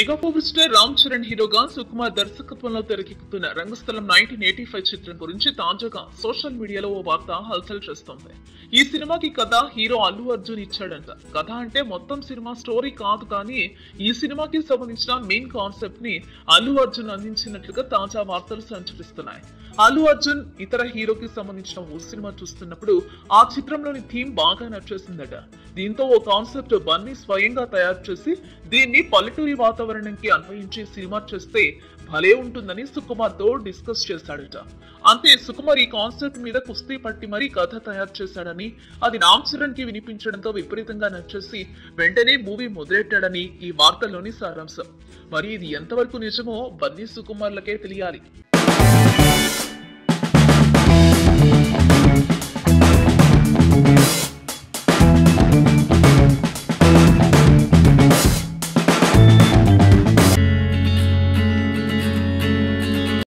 mega power star Ram Charan హీరోగా సుకుమార్ దర్శకత్వంలో తెరకెక్కుతున్న రంగస్థలం నైన్టీన్ ఎయిటీ ఫైవ్ చిత్రం గురించి తాజాగా సోషల్ మీడియాలో ఓ వార్త హల్చల్ చేస్తోంది ఈ సినిమాకి కథ హీరో అల్లు అర్జున్ ఇచ్చాడంట కథ అంటే మొత్తం సినిమా స్టోరీ కాదు కానీ ఈ సినిమాకి సంబంధించిన మెయిన్ కాన్సెప్ట్ ని అల్లు అర్జున్ అందించినట్లుగా తాజా వార్తలు సంచరిస్తున్నాయి అల్లు అర్జున్ ఇతర హీరోకి సంబంధించిన ఓ సినిమా చూస్తున్నప్పుడు ఆ చిత్రంలోని థీమ్ బాగా నచ్చేసిందట దీంతో ఓ కాన్సెప్ట్ బన్నీ స్వయంగా తయారు చేసి దీన్ని పల్లెటూరి వాతావరణంకి అన్వయించి సినిమా చేస్తే భలే ఉంటుందని సుకుమార్ తో డిస్కస్ చేశాడట అంతే సుకుమార్ ఈ కాన్సెప్ట్ మీద కుస్తీ పట్టి మరీ కథ తయారు చేశాడని అది రామ్ చరణ్ కి వినిపించడంతో విపరీతంగా నచ్చేసి వెంటనే మూవీ మొదలెట్టాడని ఈ వార్తల్లోని సారాంశం మరి ఇది ఎంతవరకు నిజమో బన్నీ సుకుమార్లకే తెలియాలి